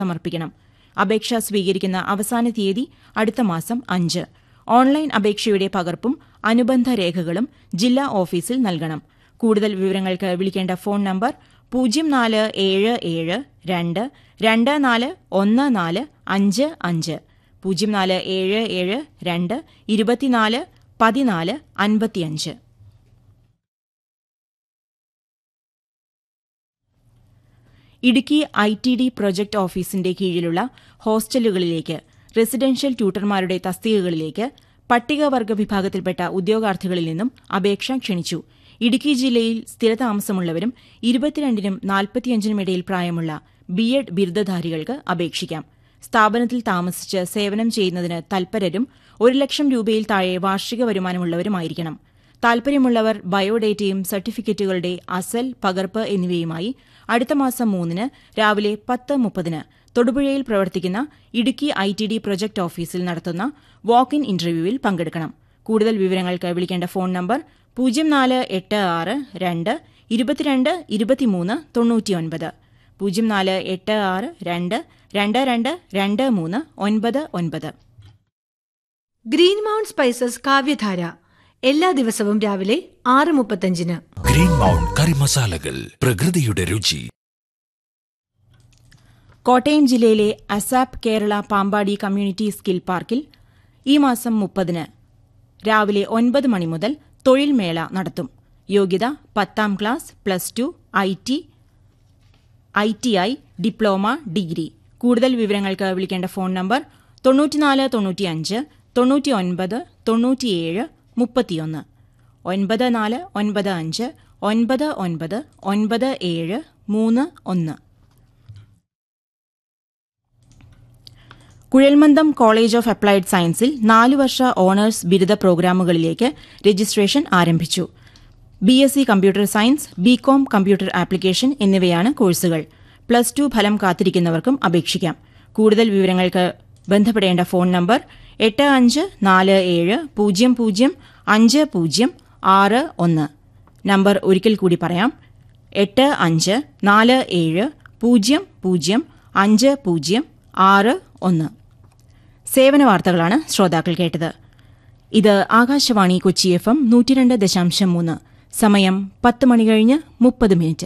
സമർപ്പിക്കണം അപേക്ഷ സ്വീകരിക്കുന്ന അവസാന തീയതി അടുത്ത മാസം അഞ്ച് ഓൺലൈൻ അപേക്ഷയുടെ പകർപ്പും അനുബന്ധ രേഖകളും ജില്ലാ ഓഫീസിൽ നൽകണം കൂടുതൽ വിവരങ്ങൾക്ക് വിളിക്കേണ്ട ഫോൺ നമ്പർ പൂജ്യം നാല് ഏഴ് ഏഴ് രണ്ട് രണ്ട് നാല് ഒന്ന് നാല് അഞ്ച് അഞ്ച് പൂജ്യം നാല് ഏഴ് ഏഴ് രണ്ട് ഇരുപത്തിനാല് പതിനാല് അൻപത്തിയഞ്ച് Idukki I T D project ഓഫീസിന്റെ കീഴിലുള്ള ഹോസ്റ്റലുകളിലേക്ക് റെസിഡൻഷ്യൽ ട്യൂട്ടർമാരുടെ തസ്തികകളിലേക്ക് പട്ടികവർഗ വിഭാഗത്തിൽപ്പെട്ട ഉദ്യോഗാർത്ഥികളിൽ നിന്നും അപേക്ഷ ക്ഷണിച്ചു ഇടുക്കി ജില്ലയിൽ സ്ഥിരതാമസമുള്ളവരും ഇരുപത്തിരണ്ടിനും നാൽപ്പത്തിയഞ്ചിനും ഇടയിൽ പ്രായമുള്ള ബി എഡ് ബിരുദധാരികൾക്ക് അപേക്ഷിക്കാം സ്ഥാപനത്തിൽ താമസിച്ച് സേവനം ചെയ്യുന്നതിന് തൽപരരും ഒരു ലക്ഷം രൂപയിൽ താഴെ വാർഷിക വരുമാനമുള്ളവരുമായിരിക്കണം താൽപര്യമുള്ളവർ ബയോഡേറ്റയും സർട്ടിഫിക്കറ്റുകളുടെ അസൽ പകർപ്പ് എന്നിവയുമായി അടുത്ത മാസം മൂന്നിന് രാവിലെ പത്ത് മുപ്പതിന് തൊടുപുഴയിൽ പ്രവർത്തിക്കുന്ന Idukki I T D project ഓഫീസിൽ നടത്തുന്ന വാക്ക് ഇൻ ഇന്റർവ്യൂവിൽ പങ്കെടുക്കണം കൂടുതൽ വിവരങ്ങൾക്ക് വിളിക്കേണ്ട ഫോൺ നമ്പർ പൂജ്യം നാല് എട്ട് ആറ് രണ്ട് ഇരുപത്തിരണ്ട് ഇരുപത്തിമൂന്ന് തൊണ്ണൂറ്റിയൊൻപത് പൂജ്യം നാല് എട്ട് ആറ് രണ്ട് രണ്ട് രണ്ട് രണ്ട് മൂന്ന് ഒൻപത് ഒൻപത് ഗ്രീൻ മൗണ്ട് സ്പൈസസ് കാവ്യധാര എല്ലാ ദിവസവും രാവിലെ ആറ് മുപ്പത്തഞ്ചിന് ഗ്രീൻ മൗണ്ട് കറി മസാലകൾ പ്രകൃതിയുടെ രുചി കോട്ടയം ജില്ലയിലെ ASAP Kerala Pampady community skill പാർക്കിൽ ഈ മാസം മുപ്പതിന് രാവിലെ ഒൻപത് മണി മുതൽ തൊഴിൽ മേള നടത്തും യോഗ്യത പത്താം class plus two I T I T I diploma degree കൂടുതൽ വിവരങ്ങൾക്ക് വിളിക്കേണ്ട ഫോൺ നമ്പർ തൊണ്ണൂറ്റിനാല് തൊണ്ണൂറ്റിയഞ്ച് തൊണ്ണൂറ്റി ഒൻപത് തൊണ്ണൂറ്റിയേഴ് മുപ്പത്തിയൊന്ന് ഒൻപത് നാല് ഒൻപത് അഞ്ച് ഒൻപത് ഒൻപത് ഒൻപത് ഏഴ് മൂന്ന് ഒന്ന് കുഴൽമന്ദം കോളേജ് ഓഫ് അപ്ലൈഡ് സയൻസിൽ നാല് വർഷ ഓണേഴ്സ് ബിരുദ പ്രോഗ്രാമുകളിലേക്ക് രജിസ്ട്രേഷൻ ആരംഭിച്ചു B S C computer science BCom computer application എന്നിവയാണ് കോഴ്സുകൾ പ്ലസ് ടു ഫലം കാത്തിരിക്കുന്നവർക്കും അപേക്ഷിക്കാം കൂടുതൽ വിവരങ്ങൾക്ക് ബന്ധപ്പെടേണ്ട ഫോൺ നമ്പർ എട്ട് അഞ്ച് നാല് ഏഴ് പൂജ്യം പൂജ്യം അഞ്ച് പൂജ്യം ആറ് ഒന്ന് നമ്പർ ഒരിക്കൽ കൂടി പറയാം എട്ട് അഞ്ച് നാല് ഏഴ് പൂജ്യം പൂജ്യം അഞ്ച് പൂജ്യം ആറ് ഒന്ന് സേവന വാർത്തകളാണ് ശ്രോതാക്കൾ കേട്ടത് ഇത് ആകാശവാണി കൊച്ചി എഫ് എം നൂറ്റിരണ്ട് ദശാംശം മൂന്ന് സമയം പത്ത് മണി കഴിഞ്ഞ് മുപ്പത് minute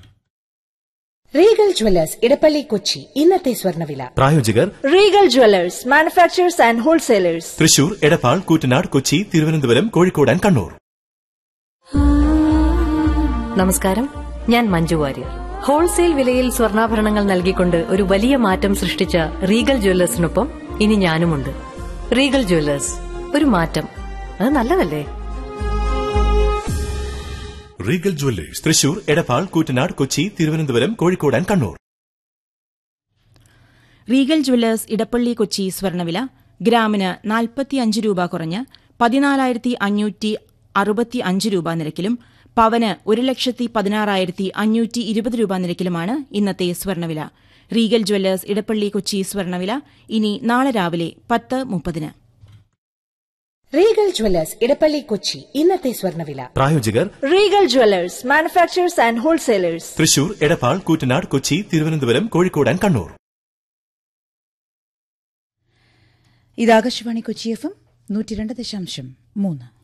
Regal Jewellers Edappally Kochi ഇന്നത്തെ സ്വർണ്ണവില പ്രായോജകർ Regal Jewellers manufacturers and wholesalers Thrissur Edappal Koottanad Kochi Thiruvananthapuram Kozhikode and Kannur നമസ്കാരം ഞാൻ മഞ്ജു വാര്യർ ഹോൾസെയിൽ വിലയിൽ സ്വർണ്ണാഭരണങ്ങൾ നൽകിക്കൊണ്ട് ഒരു വലിയ മാറ്റം സൃഷ്ടിച്ച റീഗൽ ജ്വല്ലേഴ്സിനൊപ്പം ഇനി ഞാനുമുണ്ട് റീഗൽ ജ്വല്ലേഴ്സ് ഒരു മാറ്റം അത് നല്ലതല്ലേ Regal Jewellers Thrissur Edappal Koottanad Kochi Thiruvananthapuram Kozhikode and Kannur Regal Jewellers Edappally Kochi സ്വർണ്ണവില ഗ്രാമിന് നാൽപ്പത്തിയഞ്ച് രൂപ കുറഞ്ഞ് പതിനാലായിരത്തി അഞ്ഞൂറ്റി അറുപത്തി അഞ്ച് രൂപ നിരക്കിലും പവന് ഒരു ലക്ഷത്തി പതിനാറായിരത്തി അഞ്ഞൂറ്റി ഇരുപത് രൂപ നിരക്കിലുമാണ് ഇന്നത്തെ സ്വർണ്ണവില റീഗൽ ജ്വല്ലേഴ്സ് ഇടപ്പള്ളി കൊച്ചി സ്വർണ്ണവില ഇനി നാളെ രാവിലെ പത്ത് മുപ്പതിന് റീഗൽ ജ്വല്ലേഴ്സ് ഇടപ്പള്ളി കൊച്ചി ഇന്നത്തെ സ്വർണ്ണവില പ്രായോജകർ Regal Jewellers manufacturers and wholesalers Thrissur Edappal Koottanad Kochi Thiruvananthapuram Kozhikode and Kannur ഇത് ആകാശവാണി കൊച്ചി എഫ് എം നൂറ്റി രണ്ട് ദശാംശം മൂന്ന്